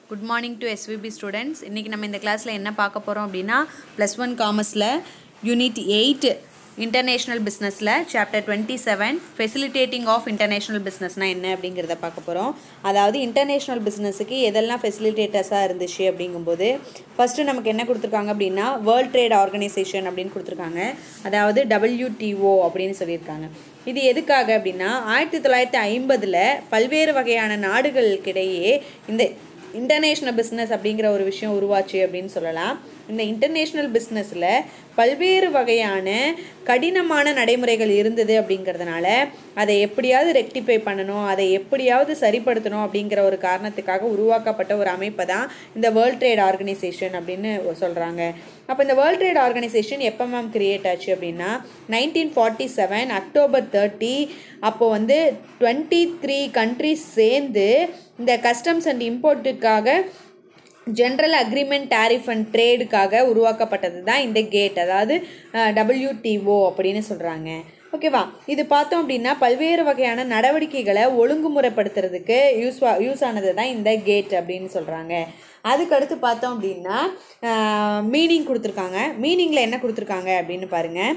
Good morning to SVP students இன்றைக்கி நம்ம இந்த கிளாஸில் என்ன பார்க்க போகிறோம் அப்படின்னா ப்ளஸ் ஒன் காமர்ஸில் யூனிட் எயிட் இன்டர்நேஷ்னல் பிஸ்னஸில் chapter twenty seven facilitating of international பிஸ்னஸ்னால் என்ன அப்படிங்கிறத பார்க்க போகிறோம் அதாவது இன்டர்நேஷ்னல் பிஸ்னஸுக்கு எதெல்லாம் ஃபெசிலிட்டேட்டர்ஸாக இருந்துச்சு அப்படிங்கும்போது ஃபஸ்ட்டு நமக்கு என்ன கொடுத்துருக்காங்க அப்படின்னா வேர்ல்ட் ட்ரேட் ஆர்கனைசேஷன் அப்படின்னு கொடுத்துருக்காங்க அதாவது WTO அப்படின்னு சொல்லியிருக்காங்க இது எதுக்காக அப்படின்னா ஆயிரத்தி தொள்ளாயிரத்தி ஐம்பதில் பல்வேறு வகையான நாடுகளுக்கிடையே இந்த இன்டர்நேஷ்னல் பிஸ்னஸ் அப்படிங்கிற ஒரு விஷயம் உருவாச்சு அப்படின்னு சொல்லலாம் இந்த இன்டர்நேஷ்னல் பிஸ்னஸில் பல்வேறு வகையான கடினமான நடைமுறைகள் இருந்தது அப்படிங்கிறதுனால அதை எப்படியாவது ரெக்டிஃபை பண்ணணும் அதை எப்படியாவது சரிப்படுத்தணும் அப்படிங்கிற ஒரு காரணத்துக்காக உருவாக்கப்பட்ட ஒரு அமைப்பை தான் இந்த வேர்ல்ட் ட்ரேட் ஆர்கனைசேஷன் அப்படின்னு சொல்கிறாங்க அப்போ இந்த வேர்ல்ட் ட்ரேட் ஆர்கனைசேஷன் எப்போ மேம் கிரியேட் ஆச்சு அப்படின்னா nineteen forty seven October thirty அப்போது வந்து டுவெண்ட்டி த்ரீ கண்ட்ரிஸ் சேர்ந்து இந்த கஸ்டம்ஸ் அண்ட் இம்போர்ட்டுக்காக ஜென்ரல் அக்ரிமெண்ட் டேரிஃப் அண்ட் ட்ரேடுக்காக உருவாக்கப்பட்டது தான் இந்த கேட் அதாவது டபிள்யூடிஓ அப்படின்னு சொல்கிறாங்க ஓகேவா இது பார்த்தோம் அப்படின்னா பல்வேறு வகையான நடவடிக்கைகளை ஒழுங்குமுறைப்படுத்துறதுக்கு யூஸ் யூஸ் ஆனது தான் இந்த கேட் அப்படின்னு சொல்கிறாங்க அதுக்கடுத்து பார்த்தோம் அப்படின்னா மீனிங் கொடுத்துருக்காங்க மீனிங்கில் என்ன கொடுத்துருக்காங்க அப்படின்னு பாருங்கள்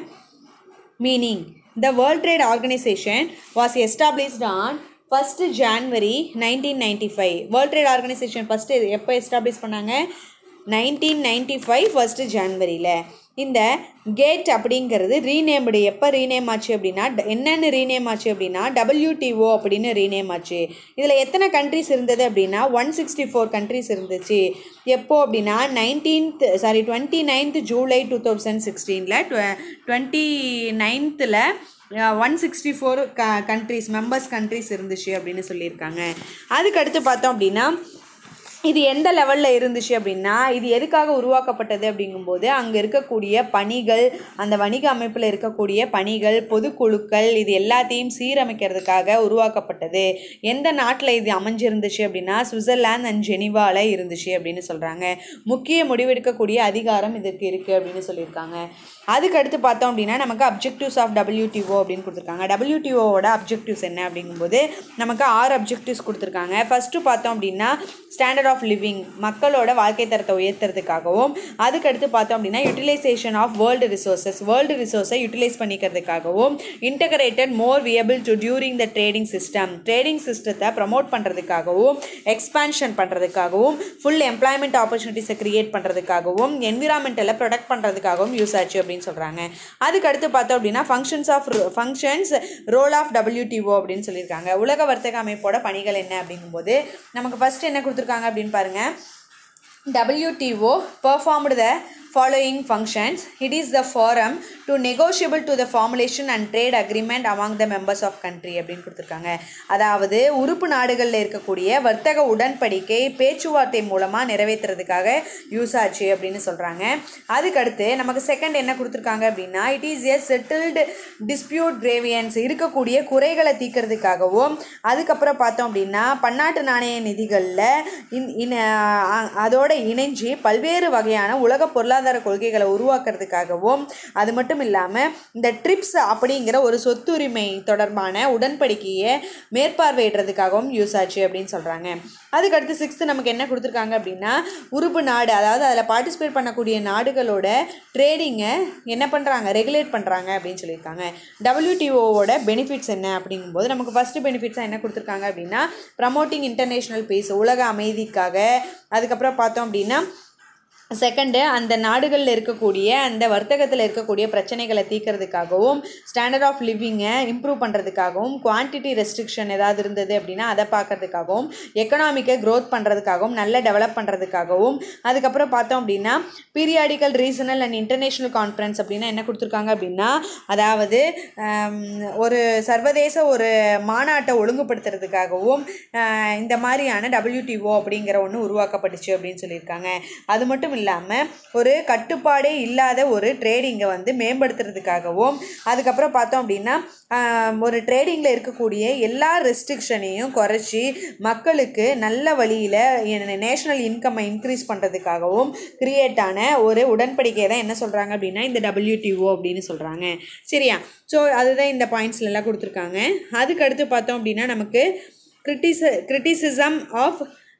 meaning the world trade organisation was established on first January nineteen ninety five world trade organisation first எப்போ எஸ்டாப்ளிஷ் பண்ணாங்க நைன்டீன் நைன்டி ஃபைவ் ஃபஸ்ட்டு ஜான்வரியில் இந்த கேட் அப்படிங்கிறது ரீநேம்டு எப்போ ரீநேம் ஆச்சு அப்படின்னா என்னென்னு ரீநேம் ஆச்சு அப்படின்னா டபிள்யூடிஓ அப்படின்னு ரீநேம் ஆச்சு இதில் எத்தனை கண்ட்ரிஸ் இருந்தது அப்படின்னா ஒன் சிக்ஸ்டி ஃபோர் கண்ட்ரிஸ் இருந்துச்சு எப்போ அப்படின்னா nineteenth sorry twenty ninth July two thousand சிக்ஸ்டீனில் டுவெண்ட்டி நைன்த்தில் ஒன் சிக்ஸ்டி ஃபோர் க கண்ட்ரிஸ் மெம்பர்ஸ் கண்ட்ரிஸ் இருந்துச்சு அப்படின்னு சொல்லியிருக்காங்க அதுக்கடுத்து பார்த்தோம் அப்படின்னா இது எந்த லெவலில் இருந்துச்சு அப்படின்னா இது எதுக்காக உருவாக்கப்பட்டது அப்படிங்கும்போது அங்கே இருக்கக்கூடிய பணிகள் அந்த வணிக அமைப்பில் இருக்கக்கூடிய பணிகள் பொதுக்குழுக்கள் இது எல்லாத்தையும் சீரமைக்கிறதுக்காக உருவாக்கப்பட்டது எந்த நாட்டில் இது அமைஞ்சிருந்துச்சு அப்படின்னா சுவிட்சர்லாந்து அண்ட் ஜெனிவாவில் இருந்துச்சு அப்படின்னு சொல்கிறாங்க முக்கிய முடிவெடுக்கக்கூடிய அதிகாரம் இதுக்கு இருக்குது அப்படின்னு சொல்லியிருக்காங்க அதுக்கு அடுத்து பார்த்தோம் அப்படின்னா நமக்கு அப்ஜெக்டிவ்ஸ் ஆஃப் டபிள்யூடிஓ அப்படின்னு கொடுத்துருக்காங்க டபிள்யூடிஓவோட அப்ஜெக்டிவ்ஸ் என்ன அப்படிங்கும்போது நமக்கு ஆறு அப்ஜெக்டிவ்ஸ் கொடுத்துருக்காங்க ஃபஸ்ட்டு பார்த்தோம் அப்படின்னா ஸ்டாண்டர்ட் ஆஃப் லிவிங் மக்களோட வாழ்க்கை தரத்தை உயர்த்துறதுக்காகவும் அதுக்கடுத்து பார்த்தோம் அப்படின்னா utilisation of world resources world ரிசோர்ஸை யூட்டிலைஸ் பண்ணிக்கிறதுக்காகவும் integrated more viable to during the trading system trading சிஸ்டத்தை ப்ரமோட் பண்ணுறதுக்காகவும் எக்ஸ்பான்ஷன் பண்ணுறதுக்காகவும் ஃபுல் எம்ப்ளாய்மெண்ட் ஆப்பர்ச்சுனிட்டிஸை க்ரியேட் பண்ணுறதுக்காகவும் என்விரான்மெண்டலை ப்ரொடெக்ட் பண்ணுறதுக்காகவும் யூஸ் ஆச்சு அப்படின்னு சொல்கிறாங்க அதுக்கடுத்து பார்த்தோம் அப்படின்னா functions of functions role of WTO அப்படின்னு சொல்லியிருக்காங்க உலக வர்த்தக அமைப்போட பணிகள் என்ன அப்படிங்கும்போது நமக்கு ஃபஸ்ட்டு என்ன கொடுத்துருக்காங்க அப்படின்னு பாருங்கள் WTO performed the following functions. It is the forum to negotiable to the formulation and trade agreement among the members of country அப்படின்னு கொடுத்துருக்காங்க அதாவது உறுப்பு நாடுகளில் இருக்கக்கூடிய வர்த்தக உடன்படிக்கை பேச்சுவார்த்தை மூலமாக நிறைவேற்றுறதுக்காக யூஸ் ஆச்சு அப்படின்னு சொல்கிறாங்க அதுக்கடுத்து நமக்கு செகண்ட் என்ன கொடுத்துருக்காங்க அப்படின்னா it is a settled dispute grievance இருக்கக்கூடிய குறைகளை தீர்க்கறதுக்காகவும் அதுக்கப்புறம் பார்த்தோம் அப்படின்னா பன்னாட்டு நாணய நிதிகளில் இன் அதோட இணைஞ்சு பல்வேறு வகையான உலக பொருளாதார கொள்கைகளை உருவாக்குறதுக்காகவும் அது மட்டும் இல்லாமல் இந்த ட்ரிப்ஸ் அப்படிங்கிற ஒரு சொத்துரிமை தொடர்பான உடன்படிக்கையை மேற்பார்வையிடுறதுக்காகவும் யூஸ் ஆச்சு அப்படின்னு சொல்கிறாங்க அதுக்கடுத்து சிக்ஸ்த்து நமக்கு என்ன கொடுத்துருக்காங்க அப்படின்னா உறுப்பு நாடு அதாவது அதில் பார்ட்டிசிபேட் பண்ணக்கூடிய நாடுகளோட ட்ரேடிங்கை என்ன பண்ணுறாங்க ரெகுலேட் பண்ணுறாங்க அப்படின்னு சொல்லியிருக்காங்க டபிள்யூடிஓவோட பெனிஃபிட்ஸ் என்ன அப்படிங்கும்போது நமக்கு ஃபஸ்ட்டு பெனிஃபிட்ஸாக என்ன கொடுத்துருக்காங்க அப்படின்னா ப்ரமோட்டிங் இன்டர்நேஷ்னல் பீஸ் உலக அமைதிக்காக அதுக்கப்புறம் பார்த்தோம் அப்படின்னா செகண்டு அந்த நாடுகளில் இருக்கக்கூடிய அந்த வர்த்தகத்தில் இருக்கக்கூடிய பிரச்சனைகளை தீர்க்கறதுக்காகவும் ஸ்டாண்டர்ட் ஆஃப் லிவிங்கை இம்ப்ரூவ் பண்ணுறதுக்காகவும் குவான்டிட்டி ரெஸ்ட்ரிக்ஷன் ஏதாவது இருந்தது அப்படின்னா அதை பார்க்கறதுக்காகவும் எக்கனாமிக்கை க்ரோத் பண்ணுறதுக்காகவும் நல்ல டெவலப் பண்ணுறதுக்காகவும் அதுக்கப்புறம் பார்த்தோம் அப்படின்னா periodical regional and international conference அப்படின்னா என்ன கொடுத்துருக்காங்க அப்படின்னா அதாவது ஒரு சர்வதேச ஒரு மாநாட்டை ஒழுங்குபடுத்துறதுக்காகவும் இந்த மாதிரியான டபிள்யூடிஓ அப்படிங்கிற ஒன்று உருவாக்கப்பட்டுச்சு அப்படின்னு சொல்லியிருக்காங்க அது மட்டும் இல்லாமல் ஒரு கட்டுப்பாடே இல்லாத ஒரு ட்ரேடிங்கை வந்து மேம்படுத்துறதுக்காகவும் அதுக்கப்புறம் பார்த்தோம் அப்படின்னா ஒரு ட்ரேடிங்கில் இருக்கக்கூடிய எல்லா ரெஸ்ட்ரிக்ஷனையும் குறைச்சி மக்களுக்கு நல்ல வழியில் நேஷ்னல் இன்கம்மை இன்க்ரீஸ் பண்ணுறதுக்காகவும் கிரியேட் ஆன ஒரு உடன்படிக்கை தான் என்ன சொல்கிறாங்க அப்படின்னா இந்த டபிள்யூடிஓ அப்படின்னு சொல்கிறாங்க சரியா ஸோ அதுதான் இந்த பாயிண்ட்ஸ்லாம் கொடுத்துருக்காங்க அதுக்கு அடுத்து பார்த்தோம் அப்படின்னா நமக்கு கிரிட்டிச கிரிட்டிசிசம் ஆஃப்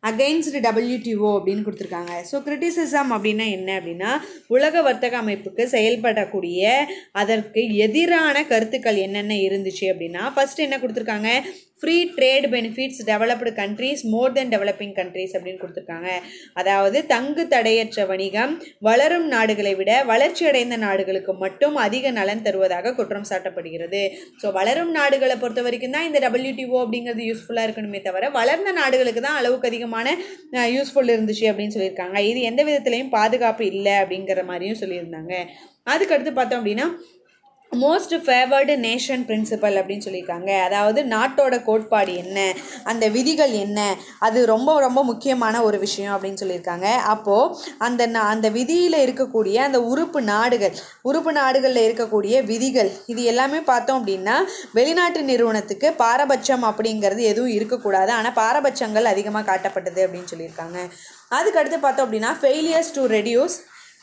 அகைன்ஸ்ட் டபிள்யூடிஓ அப்படின்னு கொடுத்துருக்காங்க ஸோ கிரிட்டிசிசம் அப்படின்னா என்ன அப்படின்னா உலக வர்த்தக அமைப்புக்கு செயல்படக்கூடிய அதற்கு எதிரான கருத்துக்கள் என்னென்ன இருந்துச்சு அப்படின்னா ஃபர்ஸ்ட் என்ன கொடுத்துருக்காங்க free trade benefits developed countries more then developing countries அப்படின்னு கொடுத்துருக்காங்க அதாவது தங்கு தடையற்ற வணிகம் வளரும் நாடுகளை விட வளர்ச்சியடைந்த நாடுகளுக்கு மட்டும் அதிக நலன் தருவதாக குற்றம் சாட்டப்படுகிறது ஸோ வளரும் நாடுகளை பொறுத்த வரைக்கும் தான் இந்த டபிள்யூடிஓ அப்படிங்கிறது யூஸ்ஃபுல்லாக இருக்கணுமே தவிர வளர்ந்த நாடுகளுக்கு தான் அளவுக்கு அதிகமான யூஸ்ஃபுல் இருந்துச்சு அப்படின்னு சொல்லியிருக்காங்க இது எந்த விதத்துலையும் பாதுகாப்பு இல்லை அப்படிங்கிற மாதிரியும் சொல்லியிருந்தாங்க அதுக்கடுத்து பார்த்தோம் அப்படின்னா மோஸ்ட் ஃபேவர்டு நேஷன் பிரின்சிபல் அப்படின்னு சொல்லியிருக்காங்க அதாவது நாட்டோட கோட்பாடு என்ன அந்த விதிகள் என்ன அது ரொம்ப ரொம்ப முக்கியமான ஒரு விஷயம் அப்படின்னு சொல்லியிருக்காங்க அப்போது அந்த நா- அந்த விதியில் இருக்கக்கூடிய அந்த உறுப்பு நாடுகள் உறுப்பு நாடுகளில் இருக்கக்கூடிய விதிகள் இது எல்லாமே பார்த்தோம் அப்படின்னா வெளிநாட்டு நிறுவனத்துக்கு பாரபட்சம் அப்படிங்கிறது எதுவும் இருக்கக்கூடாது ஆனால் பாரபட்சங்கள் அதிகமாக காட்டப்பட்டது அப்படின்னு சொல்லியிருக்காங்க அதுக்கடுத்து பார்த்தோம் அப்படின்னா failures to reduce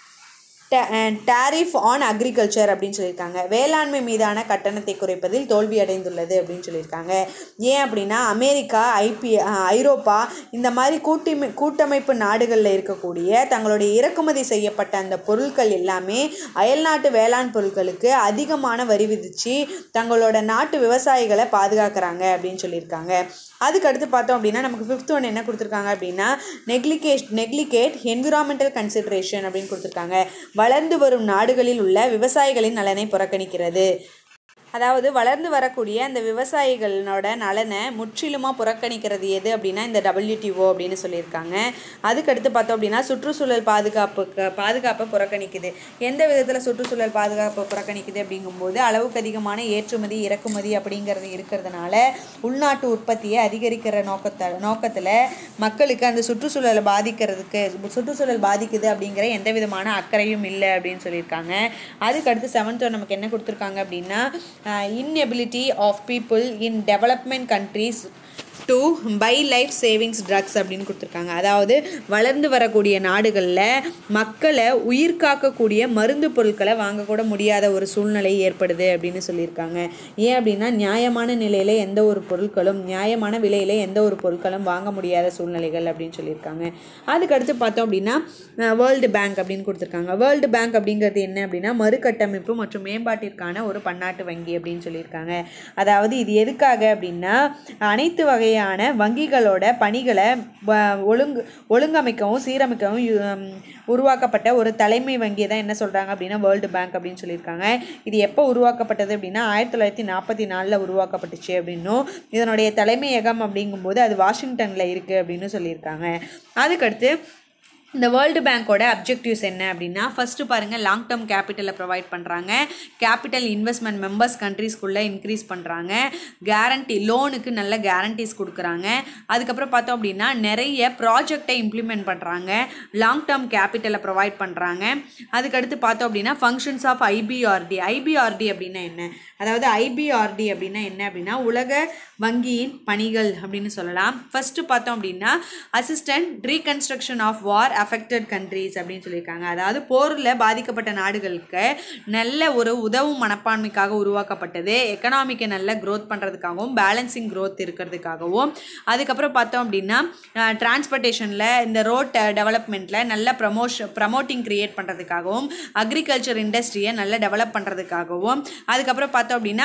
tariff on agriculture அப்படின்னு சொல்லியிருக்காங்க வேளாண்மை மீதான கட்டணத்தை குறைப்பதில் தோல்வி அடைந்துள்ளது அப்படின்னு சொல்லியிருக்காங்க ஏன் அப்படின்னா அமெரிக்கா ஐபி ஐரோப்பா இந்த மாதிரி கூட்டமை கூட்டமைப்பு நாடுகளில் இருக்கக்கூடிய தங்களுடைய இறக்குமதி செய்யப்பட்ட அந்த பொருட்கள் எல்லாமே அயல்நாட்டு வேளாண் பொருட்களுக்கு அதிகமான வரி விதித்து தங்களோட நாட்டு விவசாயிகளை பாதுகாக்கிறாங்க அப்படின்னு சொல்லியிருக்காங்க அதுக்கடுத்து பார்த்தோம் அப்படின்னா நமக்கு ஃபிஃப்த் ஒன் என்ன கொடுத்துருக்காங்க அப்படின்னா நெக்லிகேட் நெக்லிகேட் என்விரான்மெண்டல் கன்சிடரேஷன் அப்படின்னு கொடுத்துருக்காங்க வளர்ந்து வரும் நாடுகளில் உள்ள விவசாயிகளின் நலனை புறக்கணிக்கிறது அதாவது வளர்ந்து வரக்கூடிய அந்த விவசாயிகளோட நலனை முற்றிலுமாக புறக்கணிக்கிறது எது அப்படின்னா இந்த WTO அப்படின்னு சொல்லியிருக்காங்க அதுக்கடுத்து பார்த்தோம் அப்படின்னா சுற்றுச்சூழல் பாதுகாப்புக்கு பாதுகாப்பை புறக்கணிக்குது எந்த விதத்தில் சுற்றுச்சூழல் பாதுகாப்பை புறக்கணிக்குது அப்படிங்கும்போது அளவுக்கு அதிகமான ஏற்றுமதி இறக்குமதி அப்படிங்கிறது இருக்கிறதுனால உள்நாட்டு உற்பத்தியை அதிகரிக்கிற நோக்கத்தை நோக்கத்தில் மக்களுக்கு அந்த சுற்றுச்சூழலை பாதிக்கிறதுக்கு சுற்றுச்சூழல் பாதிக்குது அப்படிங்கிற எந்த விதமான அக்கறையும் இல்லை அப்படின்னு சொல்லியிருக்காங்க அதுக்கடுத்து செவன்த் நமக்கு என்ன கொடுத்துருக்காங்க அப்படின்னா inability of people in development countries to buy life savings drugs அப்படின்னு கொடுத்துருக்காங்க அதாவது வளர்ந்து வரக்கூடிய நாடுகளில் மக்களை உயிர் காக்கக்கூடிய மருந்து பொருட்களை வாங்கக்கூட முடியாத ஒரு சூழ்நிலை ஏற்படுது அப்படின்னு சொல்லியிருக்காங்க ஏன் அப்படின்னா நியாயமான நிலையில் எந்த ஒரு பொருட்களும் நியாயமான விலையில் எந்த ஒரு பொருட்களும் வாங்க முடியாத சூழ்நிலைகள் அப்படின்னு சொல்லியிருக்காங்க அதுக்கடுத்து பார்த்தோம் அப்படின்னா வேர்ல்டு பேங்க் அப்படின்னு கொடுத்துருக்காங்க வேர்ல்டு பேங்க் அப்படிங்கிறது என்ன அப்படின்னா மறுகட்டமைப்பு மற்றும் மேம்பாட்டிற்கான ஒரு பன்னாட்டு வங்கி அப்படின்னு சொல்லியிருக்காங்க அதாவது இது எதுக்காக அப்படின்னா அனைத்து வகையான வங்கிகளோட பணிகளை வ- ஒழுங்கு ஒழுங்கமைக்கவும் சீரமைக்கவும் யு- ஹம், உருவாக்கப்பட்ட ஒரு தலைமை வங்கியை தான் என்ன சொல்கிறாங்க அப்படின்னா வேர்ல்டு பேங்க் அப்படின்னு சொல்லியிருக்காங்க இது எப்போ உருவாக்கப்பட்டது அப்படின்னா ஆயிரத்தி தொள்ளாயிரத்தி நாற்பத்தி நாலில் உருவாக்கப்பட்டுச்சு அப்படின்னும் இதனுடைய தலைமையகம் அப்படிங்கும்போது அது வாஷிங்டனில் இருக்குது அப்படின்னு சொல்லியிருக்காங்க அதுக்கடுத்து இந்த வேர்ல்டு பேங்க்கோட அப்ஜெக்டிவ்ஸ் என்ன அப்படின்னா ஃபஸ்ட்டு பாருங்கள் லாங் டேர்ம் கேபிட்டலை ப்ரொவைட் பண்ணுறாங்க கேபிட்டல் இன்வெஸ்ட்மெண்ட் மெம்பர்ஸ் கண்ட்ரீஸ்க்குள்ளே இன்க்ரீஸ் பண்ணுறாங்க கேரண்டி லோனுக்கு நல்ல கேரண்டிஸ் கொடுக்குறாங்க அதுக்கப்புறம் பார்த்தோம் அப்படின்னா நிறைய ப்ராஜெக்டை இம்ப்ளிமெண்ட் பண்ணுறாங்க லாங் டேர்ம் கேபிட்டலை ப்ரொவைட் பண்ணுறாங்க அதுக்கடுத்து பார்த்தோம் அப்படின்னா ஃபங்க்ஷன்ஸ் ஆஃப் ஐபிஆர்டி ஐபிஆர்டி அப்படின்னா என்ன அதாவது ஐபிஆர்டி அப்படின்னா என்ன அப்படின்னா உலக வங்கியின் பணிகள் அப்படின்னு சொல்லலாம் ஃபஸ்ட்டு பார்த்தோம் அப்படின்னா assistant reconstruction of war affected countries அப்படின்னு சொல்லியிருக்காங்க அதாவது போரில் பாதிக்கப்பட்ட நாடுகளுக்கு நல்ல ஒரு உதவும் மனப்பான்மைக்காக உருவாக்கப்பட்டது எக்கனாமிக்கை நல்ல க்ரோத் பண்ணுறதுக்காகவும் பேலன்சிங் க்ரோத் இருக்கிறதுக்காகவும் அதுக்கப்புறம் பார்த்தோம் அப்படின்னா டிரான்ஸ்போர்ட்டேஷனில் இந்த ரோட் டெவலப்மெண்ட்டில் நல்ல ப்ரமோஷன் ப்ரமோட்டிங் க்ரியேட் பண்ணுறதுக்காகவும் அக்ரிகல்ச்சர் இண்டஸ்ட்ரியை நல்லா டெவலப் பண்ணுறதுக்காகவும் அதுக்கப்புறம் பார்த்தோம் அப்படின்னா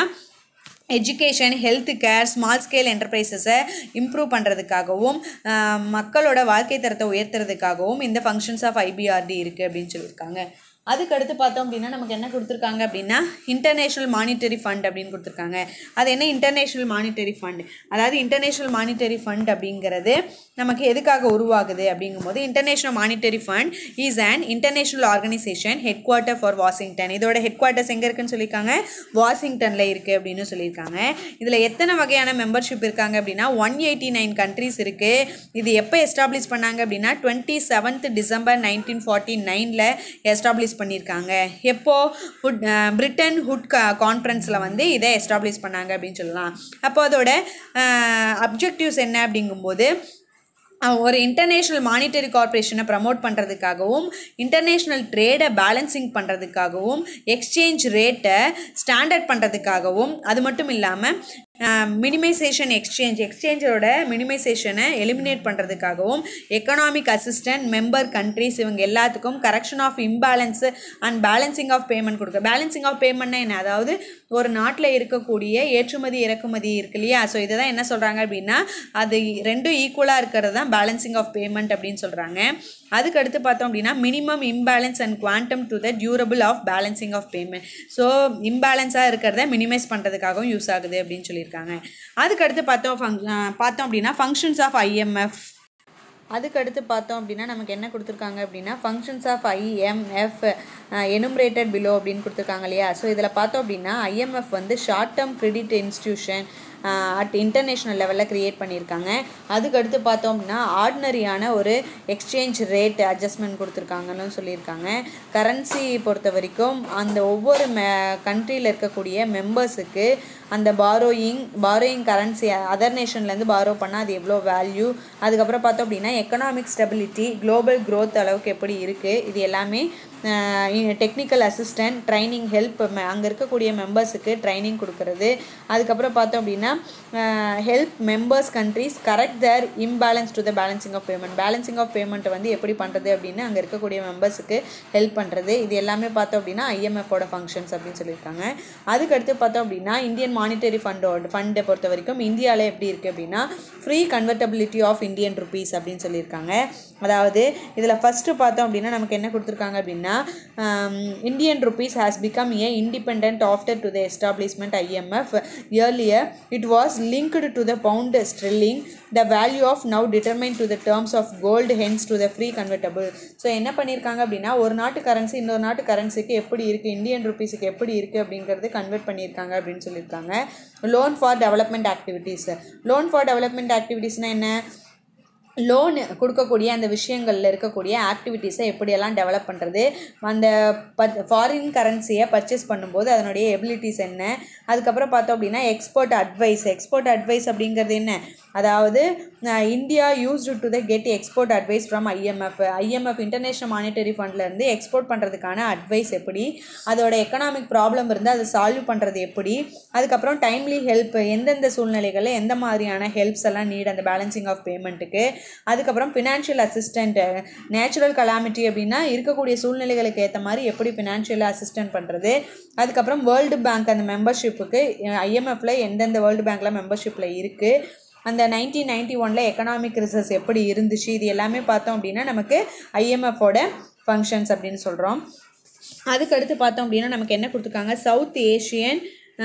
education health care small scale என்டர்பிரைசஸை இம்ப்ரூவ் பண்ணுறதுக்காகவும் ஆஹ், மக்களோட வாழ்க்கை தரத்தை உயர்த்துறதுக்காகவும் இந்த ஃபங்க்ஷன்ஸ் ஆஃப் ஐபிஆர்டி இருக்குது அப்படின்னு சொல்லியிருக்காங்க அதுக்கடுத்து பார்த்தோம் அப்படின்னா நமக்கு என்ன கொடுத்துருக்காங்க அப்படின்னா இன்டர்நேஷ்னல் மானிட்டரி ஃபண்ட் அப்படின்னு கொடுத்துருக்காங்க அது என்ன இன்டர்நேஷ்னல் மானிட்டரி ஃபண்ட் அதாவது இன்டர்நேஷ்னல் மானிட்டரி ஃபண்ட் அப்படிங்கிறது நமக்கு எதுக்காக உருவாகுது அப்படிங்கும்போது international monetary fund is and international organisation headquarter for Washington இதோட ஹெட் குவார்ட்டர்ஸ் எங்கே இருக்குன்னு சொல்லியிருக்காங்க வாஷிங்டனில் இருக்குது அப்படின்னு சொல்லியிருக்காங்க இதில் எத்தனை வகையான மெம்பர்ஷிப் இருக்காங்க அப்படின்னா ஒன் எயிட்டி நைன் கண்ட்ரீஸ் இருக்குது இது எப்போ எஸ்டாப்ளிஷ் பண்ணாங்க அப்படின்னா twenty seventh December nineteen forty நைனில் எஸ்டாப்ளிஷ் பண்ணியிருக்காங்க எப்போ ஹுட் பிரிட்டன் ஹுட் கான்ஃபரன்ஸில் வந்து இதை எஸ்டாப்ளிஷ் பண்ணாங்க அப்படின்னு சொல்லலாம் அப்போ அதோட அப்ஜெக்டிவ்ஸ் என்ன அப்படிங்கும்போது அஹ் ஒரு இன்டர்நேஷ்னல் மானிட்டரி கார்ப்பரேஷனை ப்ரமோட் பண்ணுறதுக்காகவும் இன்டர்நேஷ்னல் ட்ரேடை பேலன்சிங் பண்ணுறதுக்காகவும் எக்ஸ்சேஞ்ச் ரேட்டை ஸ்டாண்டர்ட் பண்ணுறதுக்காகவும் அது மட்டும் இல்லாமல் மினிமைசேஷன் எக்ஸ்சேஞ்ச் எக்ஸ்சேஞ்சோட மினிமைசேஷனை எலிமினேட் பண்ணுறதுக்காகவும் எக்கனாமிக் அசிஸ்டன்ட் மெம்பர் கண்ட்ரிஸ் இவங்க எல்லாத்துக்கும் correction of imbalance and balancing of payment கொடுக்க பேலன்சிங் ஆஃப் பேமெண்ட்னா என்ன அதாவது ஒரு நாட்டில் இருக்கக்கூடிய ஏற்றுமதி இறக்குமதி இருக்கு இல்லையா ஸோ இதை தான் என்ன சொல்கிறாங்க அப்படின்னா அது ரெண்டும் ஈக்குவலாக இருக்கிறது தான் பேலன்சிங் ஆஃப் பேமெண்ட் அப்படின்னு சொல்கிறாங்க அதுக்கு அடுத்து பார்த்தோம் அப்படின்னா minimum imbalance and quantum to the durable of balancing of payment so இம்பேலன்ஸாக இருக்கிறத மினிமைஸ் பண்ணுறதுக்காகவும் யூஸ் ஆகுது அப்படின்னு சொல்லியிருக்காங்க அதுக்கு அடுத்து பார்த்தோம் ஃபங் பார்த்தோம் அப்படின்னா ஃபங்க்ஷன்ஸ் ஆஃப் ஐஎம்எஃப் அதுக்கு அடுத்து பார்த்தோம் அப்படின்னா நமக்கு என்ன கொடுத்துருக்காங்க அப்படின்னா functions of IMF enumerated below அப்படின்னு கொடுத்துருக்காங்க இல்லையா ஸோ இதில் பார்த்தோம் அப்படின்னா ஐஎம்எஃப் வந்து short term credit institution at international லெவலில் க்ரியேட் பண்ணியிருக்காங்க அதுக்கு அடுத்து பார்த்தோம் அப்படின்னா ஆர்டினரியான ஒரு எக்ஸ்சேஞ்ச் ரேட் அட்ஜஸ்ட்மெண்ட் கொடுத்துருக்காங்கன்னு சொல்லியிருக்காங்க கரன்சி பொறுத்த வரைக்கும் அந்த ஒவ்வொரு மெ கண்ட்ரியில் இருக்கக்கூடிய மெம்பர்ஸுக்கு அந்த பாரோயிங் பாரோயிங் கரன்சி அதர் நேஷன்லேருந்து பாரோ பண்ணால் அது எவ்வளோ வேல்யூ அதுக்கப்புறம் பார்த்தோம் அப்படின்னா எக்கனாமிக் ஸ்டெபிலிட்டி குளோபல் க்ரோத் அளவுக்கு எப்படி இருக்குது இது எல்லாமே டெக்னிக்கல் அசிஸ்டன்ட் ட்ரைனிங் ஹெல்ப் அங்கே இருக்கக்கூடிய மெம்பர்ஸுக்கு ட்ரைனிங் கொடுக்கறது அதுக்கப்புறம் பார்த்தோம் அப்படின்னா help members countries correct their imbalance to the balancing of payment balancing of பேமெண்ட்டை வந்து எப்படி பண்ணுறது அப்படின்னு அங்கே இருக்கக்கூடிய மெம்பர்ஸுக்கு ஹெல்ப் பண்ணுறது இது எல்லாமே பார்த்தோம் அப்படின்னா ஐஎம்எஃபோட ஃபங்க்ஷன்ஸ் அப்படின்னு சொல்லியிருக்காங்க அதுக்கடுத்து பார்த்தோம் அப்படின்னா இந்தியன் மானிட்டரி ஃபண்டோட ஃபண்டை பொறுத்த வரைக்கும் இந்தியாவில் எப்படி இருக்குது அப்படின்னா free convertibility of Indian rupees அப்படின்னு சொல்லியிருக்காங்க அதாவது இதில் ஃபஸ்ட்டு பார்த்தோம் அப்படின்னா நமக்கு என்ன கொடுத்துருக்காங்க அப்படின்னா Indian rupees has become a independent after to the establishment IMF earlier it was linked to the pound sterling the value of now determine to the terms of gold hence to the free convertible so என்ன பண்ணியிருக்காங்க அப்படின்னா ஒரு நாட்டு currency இன்னொரு நாட்டு கரன்சிக்கு எப்படி இருக்குது Indian ருபீஸுக்கு எப்படி இருக்குது அப்படிங்கிறது கன்வெர்ட் பண்ணியிருக்காங்க அப்படின்னு சொல்லியிருக்காங்க loan for development activities loan for development ஆக்டிவிட்டீஸ்னால் என்ன லோன் கொடுக்கக்கூடிய அந்த விஷயங்களில் இருக்கக்கூடிய ஆக்டிவிட்டீஸை எப்படியெல்லாம் டெவலப் பண்ணுறது அந்த ப ஃபாரின் கரன்சியை பர்ச்சேஸ் பண்ணும்போது அதனுடைய எபிலிட்டிஸ் என்ன அதுக்கப்புறம் பார்த்தோம் அப்படின்னா எக்ஸ்போர்ட் அட்வைஸ் எக்ஸ்போர்ட் அட்வைஸ் அப்படிங்கிறது என்ன அதாவது India used to the get export advice from IMF IMF international monetary ஃபண்ட்லேருந்து எக்ஸ்போர்ட் பண்ணுறதுக்கான அட்வைஸ் எப்படி அதோட எக்கனாமிக் ப்ராப்ளம் இருந்தால் அதை சால்வ் பண்ணுறது எப்படி அதுக்கப்புறம் டைம்லி ஹெல்ப் எந்தெந்த சூழ்நிலைகளில் எந்த மாதிரியான ஹெல்ப்ஸ் எல்லாம் நீட் அந்த பேலன்சிங் ஆஃப் பேமெண்ட்டுக்கு அதுக்கப்புறம் ஃபினான்ஷியல் அசிஸ்டண்ட் நேச்சுரல் கலாமிட்டி அப்படின்னா இருக்கக்கூடிய சூழ்நிலைகளுக்கு ஏற்ற மாதிரி எப்படி ஃபினான்ஷியல் அசிஸ்டன்ட் பண்ணுறது அதுக்கப்புறம் வேர்ல்டு பேங்க் அந்த மெம்பர்ஷிப்புக்கு ஐஎம்எஃப்ல எந்தெந்த வேர்ல்டு பேங்க்கில் மெம்பர்ஷிப்பில் இருக்குது அந்த நைன்டீன் நைன்டி ஒனில் எக்கனாமிக் ரிசர்ச் எப்படி இருந்துச்சு இது எல்லாமே பார்த்தோம் அப்படின்னா நமக்கு ஐஎம்எஃபோட ஃபங்க்ஷன்ஸ் அப்படின்னு சொல்கிறோம் அதுக்கு அடுத்து பார்த்தோம் அப்படின்னா நமக்கு என்ன கொடுத்துருக்காங்க South Asian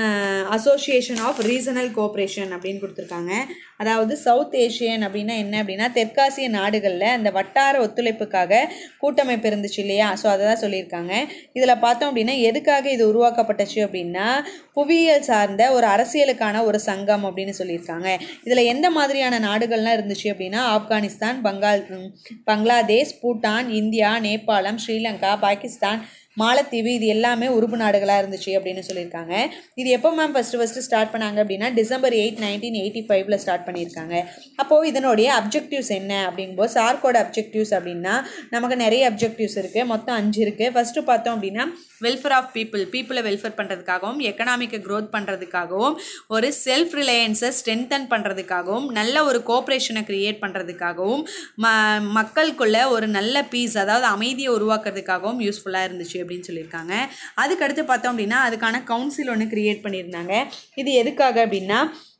association of regional cooperation அப்படின்னு கொடுத்துருக்காங்க அதாவது சவுத் ஏஷியன் அப்படின்னா என்ன அப்படின்னா தெற்காசிய நாடுகளில் அந்த வட்டார ஒத்துழைப்புக்காக கூட்டமைப்பு இருந்துச்சு இல்லையா ஸோ அதை தான் சொல்லியிருக்காங்க இதில் பார்த்தோம் அப்படின்னா எதுக்காக இது உருவாக்கப்பட்டுச்சு அப்படின்னா புவியியல் சார்ந்த ஒரு அரசியலுக்கான ஒரு சங்கம் அப்படின்னு சொல்லியிருக்காங்க இதில் எந்த மாதிரியான நாடுகள்லாம் இருந்துச்சு அப்படின்னா ஆப்கானிஸ்தான் பங்கால் பங்களாதேஷ் பூட்டான் இந்தியா நேபாளம் ஸ்ரீலங்கா பாகிஸ்தான் மாலத்தீவு இது எல்லாமே உறுப்பு நாடுகளாக இருந்துச்சு அப்படின்னு சொல்லியிருக்காங்க இது எப்போ மேம் ஃபஸ்ட்டு ஃபஸ்ட்டு ஸ்டார்ட் பண்ணாங்க அப்படின்னா டிசம்பர் எயிட் நைன்டீன் எயிட்டி ஃபைவ்ல ஸ்டார்ட் பண்ணியிருக்காங்க அப்போது இதனுடைய அப்ஜெக்டிவ்ஸ் என்ன அப்படிங்கும்போது சார்க்கோட அப்ஜெக்டிவ்ஸ் அப்படின்னா நமக்கு நிறைய அப்ஜெக்டிவ்ஸ் இருக்குது மொத்தம் அஞ்சு இருக்குது ஃபஸ்ட்டு பார்த்தோம் அப்படின்னா வெல்ஃபேர் ஆஃப் பீப்புள் பீப்புளை வெல்ஃபேர் பண்ணுறதுக்காகவும் எக்கனாமிக்கை க்ரோத் பண்ணுறதுக்காகவும் ஒரு செல்ஃப் ரிலையன்ஸை ஸ்ட்ரென்தன் பண்ணுறதுக்காகவும் நல்ல ஒரு கோஆப்ரேஷனை க்ரியேட் பண்ணுறதுக்காகவும் ம மக்களுக்குள்ள ஒரு நல்ல பீஸ் அதாவது அமைதியை உருவாக்குறதுக்காகவும் யூஸ்ஃபுல்லாக இருந்துச்சு அப்படின்னு சொல்லியிருக்காங்க அதுக்கடுத்து பார்த்தோம் அப்படின்னா அதுக்கான கவுன்சில் ஒன்று க்ரியேட் பண்ணியிருந்தாங்க இது எதுக்காக அப்படின்னா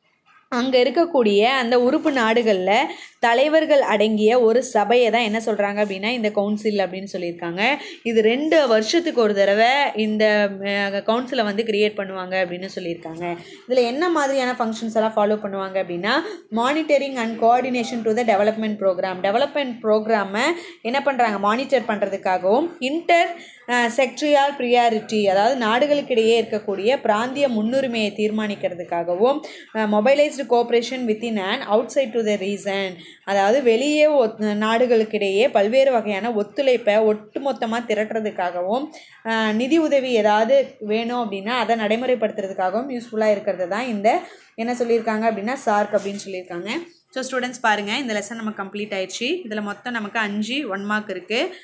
அங்கே இருக்கக்கூடிய அந்த உறுப்பு நாடுகளில் தலைவர்கள் அடங்கிய ஒரு சபையை தான் என்ன சொல்கிறாங்க அப்படின்னா இந்த கவுன்சில் அப்படின்னு சொல்லியிருக்காங்க இது ரெண்டு வருஷத்துக்கு ஒரு தடவை இந்த கவுன்சிலை வந்து கிரியேட் பண்ணுவாங்க அப்படின்னு சொல்லியிருக்காங்க இதில் என்ன மாதிரியான ஃபங்க்ஷன்ஸ் எல்லாம் ஃபாலோ பண்ணுவாங்க அப்படின்னா monitoring and coordination to the development programme development ப்ரோக்ராமை என்ன பண்ணுறாங்க மானிட்டர் பண்ணுறதுக்காகவும் இன்டர் செக்ட்ரியால் ப்ரியாரிட்டி அதாவது நாடுகளுக்கிடையே இருக்கக்கூடிய பிராந்திய முன்னுரிமையை தீர்மானிக்கிறதுக்காகவும் mobilised cooperation within and outside to the region அதாவது வெளியே ஒத் நாடுகளுக்கிடையே பல்வேறு வகையான ஒத்துழைப்பை ஒட்டுமொத்தமாக திரட்டுறதுக்காகவும் நிதி உதவி ஏதாவது வேணும் அப்படின்னா அதை நடைமுறைப்படுத்துறதுக்காகவும் யூஸ்ஃபுல்லாக இருக்கிறது தான் இந்த என்ன சொல்லியிருக்காங்க அப்படின்னா சார்க் அப்படின்னு சொல்லியிருக்காங்க ஸோ ஸ்டூடெண்ட்ஸ் பாருங்கள் இந்த லெசன் நம்ம கம்ப்ளீட் ஆயிடுச்சு இதில் மொத்தம் நமக்கு அஞ்சு ஒன் மார்க் இருக்குது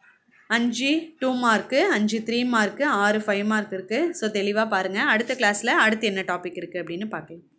அஞ்சு டூ மார்க்கு அஞ்சு த்ரீ மார்க்கு ஆறு ஃபைவ் மார்க் இருக்குது ஸோ தெளிவாக பாருங்கள் அடுத்த கிளாஸில் அடுத்து என்ன டாபிக் இருக்குது அப்படின்னு பார்க்கலாம்